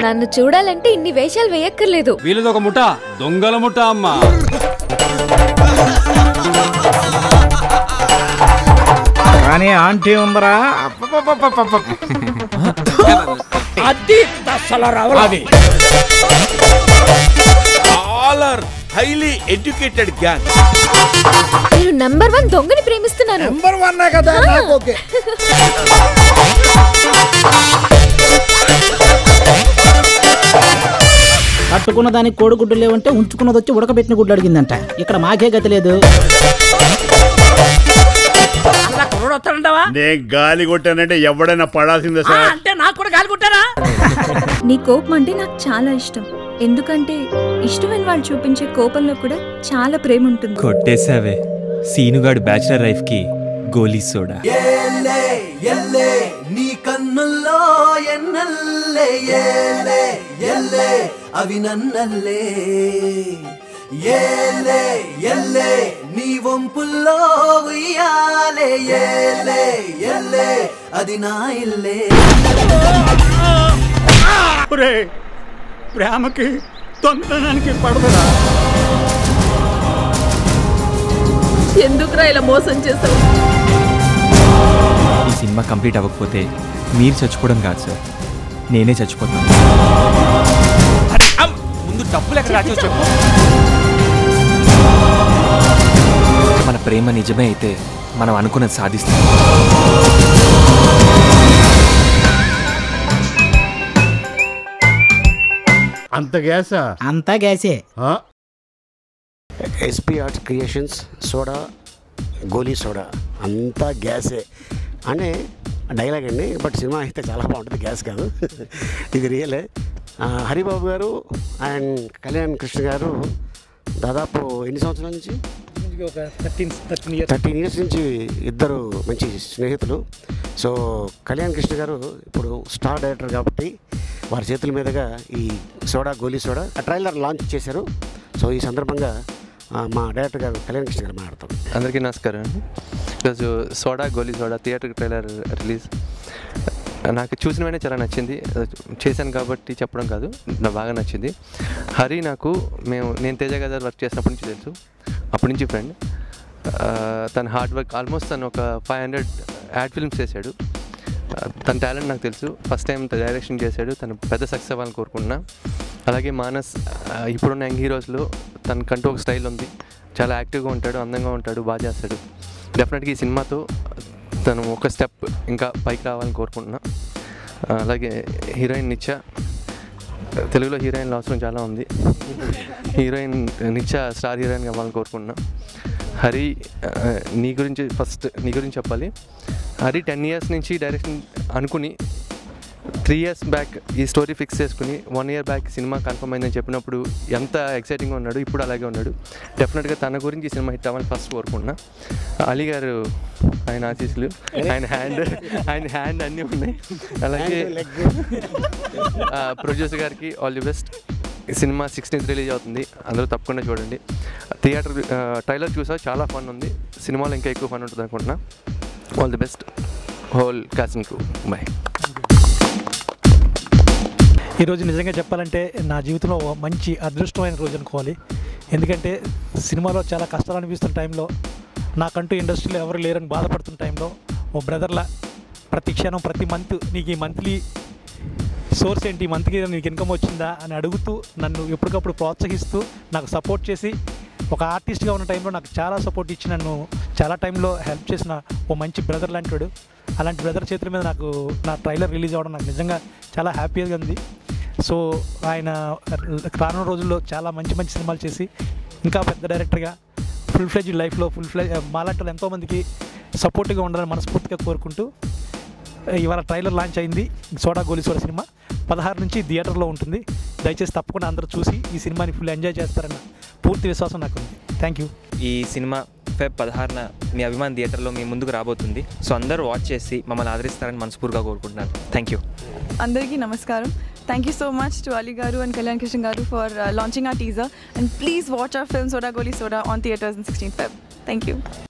నన్ను చూడాలంటే ఇన్ని వేషాలు వేయక్కర్లేదు వీళ్ళది ఒక ముఠ దొంగల ముఠ అమ్మా కానీ ఆంటీ ఉందరా అది అసలు రావాలి all are highly educated gang నేను నంబర్ వన్ దొంగని ప్రేమిస్తున్నాను నెంబర్ వన్ కదా నాకు ఓకే కట్టుకున్న దానికి కోడిగుడ్డు లేవంటే ఉంచుకున్నది వచ్చి ఉడకబెట్టిన గుడ్లు అడిగిందంట ఇక్కడ మాకే గతి లేదు అలా కుర్రోడు వస్తాడంటావా నే గాలి కొట్టానంటే ఎవడైనా పడాల్సిందే ఆ, సార్ అంటే నాకు కూడా గాలి కొట్టారా నీ కోపం అంటే నాకు చాలా ఇష్టం ఎందుకంటే ఇష్టమైన వాళ్ళు చూపించే కోపంలో కూడా చాలా ప్రేమ ఉంటుంది కొట్టేశావే సీనుగాడు బ్యాచిలర్ లైఫ్ కి గోలీ సోడా ఎల్లే ఎల్లే నీ కన్నుల్లో ఎన్నల్లే ఏలే ఎల్లే అవి నన్నల్లే ఏలే ఎల్లే నీ వంపుల్లో ఉయ్యాలే ఏలే ఎల్లే అది నా ఇల్లే ప్రేమకి తొందరడానికి పడదురా ఎందుకురా ఇలా మోసం చేసావు ఈ సినిమా కంప్లీట్ అవ్వకపోతే మీరు చచ్చిపోవడం కాదు సార్ నేనే చచ్చిపోతాను ముందు డబ్బులు ఎక్కడ రాచో చెప్పు మన ప్రేమ నిజమే అయితే మనం అనుకున్నది సాధిస్తాం అంత గ్యాసా అంతా గ్యాసే ఆ? SP arts creations soda Goli soda అంతా గ్యాసే అనే డైలాగ్ అండి బట్ సినిమా అయితే చాలా బాగుంటుంది గ్యాస్ కాదు ఇది రియలే ఆ, హరిబాబు గారు అండ్ కళ్యాణ్ కృష్ణ గారు దాదాపు ఎన్ని సంవత్సరాల నుంచి ఒక thirteen thirteen years thirteen years నుంచి ఇద్దరు మంచి స్నేహితులు సో కళ్యాణ్ కృష్ణ గారు ఇప్పుడు స్టార్ డైరెక్టర్ కాబట్టి వారి చేతుల మీదుగా ఈ సోడా గోలీ సోడా ఆ ట్రైలర్ లాంచ్ చేశారు సో ఈ సందర్భంగా ఆ, మా డైరెక్టర్ గారు కళ్యాణ్ కృష్ణ గారు మాట్లాడతాం అందరికీ నమస్కారం అండి ఈరోజు soda Goli soda theatre trailer release నాకు చూసిన వెంటనే చాలా నచ్చింది చేశాను కాబట్టి చెప్పడం కాదు నాకు బాగా నచ్చింది హరి నాకు మేము నేను తేజ గారు వర్క్ చేసినప్పటి నుంచి తెలుసు అప్పటి నుంచి ఫ్రెండ్ తన హార్డ్ వర్క్ ఆల్మోస్ట్ తను ఒక ఫైవ్ హండ్రెడ్ యాడ్ ఫిల్మ్స్ చేశాడు ఆ, తన టాలెంట్ నాకు తెలుసు ఫస్ట్ టైం డైరెక్షన్ చేశాడు తను పెద్ద సక్సెస్ అవ్వాలని కోరుకుంటున్నా అలాగే మానస్ ఆ, ఇప్పుడున్న యంగ్ హీరోస్లో తనకంటూ ఒక స్టైల్ ఉంది చాలా యాక్టివ్గా ఉంటాడు అందంగా ఉంటాడు బాగా చేస్తాడు డెఫినెట్గా ఈ సినిమాతో తను ఒక స్టెప్ ఇంకా పైకి రావాలని కోరుకుంటున్నా ఆ, అలాగే హీరోయిన్ నిత్య తెలుగులో హీరోయిన్ల అవసరం చాలా ఉంది హీరోయిన్ నిత్య స్టార్ హీరోయిన్ అవ్వాలని కోరుకుంటున్నా హరి ఆ, నీ గురించి ఫస్ట్ నీ గురించి చెప్పాలి హరి టెన్ ఇయర్స్ నుంచి డైరెక్షన్ అనుకుని త్రీ ఇయర్స్ బ్యాక్ ఈ స్టోరీ ఫిక్స్ చేసుకుని one year back cinema confirm అయిందని చెప్పినప్పుడు ఎంత ఎక్సైటింగ్గా ఉన్నాడు ఇప్పుడు అలాగే ఉన్నాడు డెఫినెట్గా తన గురించి ఈ సినిమా హిట్ అవ్వాలని ఫస్ట్ కోరుకుంటున్నా అలీ గారు ఆయన ఆశీస్సులు ఆయన హ్యాండ్ ఆయన హ్యాండ్ అన్నీ ఉన్నాయి అలాగే ప్రొడ్యూసర్ గారికి ఆల్ ది బెస్ట్ ఈ సినిమా సిక్స్టీన్త్ రిలీజ్ అవుతుంది అందరూ తప్పకుండా చూడండి థియేటర్ ట్రైలర్ చూసా చాలా ఫన్ ఉంది సినిమాలో ఇంకా ఎక్కువ ఫన్ ఉంటుంది అనుకుంటున్నా ఆల్ ది బెస్ట్ హోల్ కాసిన్కు బాయ్ ఈరోజు నిజంగా చెప్పాలంటే నా జీవితంలో ఓ మంచి అదృష్టమైన రోజు అనుకోవాలి ఎందుకంటే సినిమాలో చాలా కష్టాలు అనిపిస్తున్న టైంలో నాకంటూ ఇండస్ట్రీలో ఎవరు లేరని బాధపడుతున్న టైంలో ఓ బ్రదర్లా ప్రతి క్షణం ప్రతి మంత్ నీకు ఈ మంత్లీ సోర్స్ ఏంటి ఈ మంత్కి నీకు ఇన్కమ్ వచ్చిందా అని అడుగుతూ నన్ను ఎప్పటికప్పుడు ప్రోత్సహిస్తూ నాకు సపోర్ట్ చేసి ఒక ఆర్టిస్ట్గా ఉన్న టైంలో నాకు చాలా సపోర్ట్ ఇచ్చి నన్ను చాలా టైంలో హెల్ప్ చేసిన ఓ మంచి బ్రదర్ లాంటి వాడు అలాంటి బ్రదర్ చేతుల మీద నాకు నా ట్రైలర్ రిలీజ్ అవ్వడం నాకు నిజంగా చాలా హ్యాపీగా ఉంది సో ఆయన రానున్న రోజుల్లో చాలా మంచి మంచి సినిమాలు చేసి ఇంకా పెద్ద డైరెక్టర్గా ఫుల్ ఫ్లెజ్ లైఫ్లో ఫుల్ ఫ్లెజ్ మాలాంటి వాళ్ళు ఎంతోమందికి సపోర్ట్గా ఉండాలని మనస్ఫూర్తిగా కోరుకుంటూ ఇవాళ ట్రైలర్ లాంచ్ అయింది సోడా గోలి సోడా సినిమా పదహారు నుంచి థియేటర్లో ఉంటుంది దయచేసి తప్పకుండా అందరూ చూసి ఈ సినిమాని ఫుల్ ఎంజాయ్ చేస్తారన్న పూర్తి విశ్వాసం నాకు ఉంది థ్యాంక్ యూ ఈ సినిమా ఫెబ్ పదహారున మీ అభిమాన్ థియేటర్లో మీ ముందుకు రాబోతుంది సో అందరూ వాచ్ చేసి మమ్మల్ని ఆదరిస్తారని మనస్ఫూర్తిగా కోరుకుంటున్నాను థ్యాంక్ యూ అందరికీ నమస్కారం thank you so much to Ali గారు అండ్ కళ్యాణ్ కృష్ణ గారు ఫర్ లాంచింగ్ ఆ teaser and please watch our film soda Goli soda on theatres in sixteen Feb thank you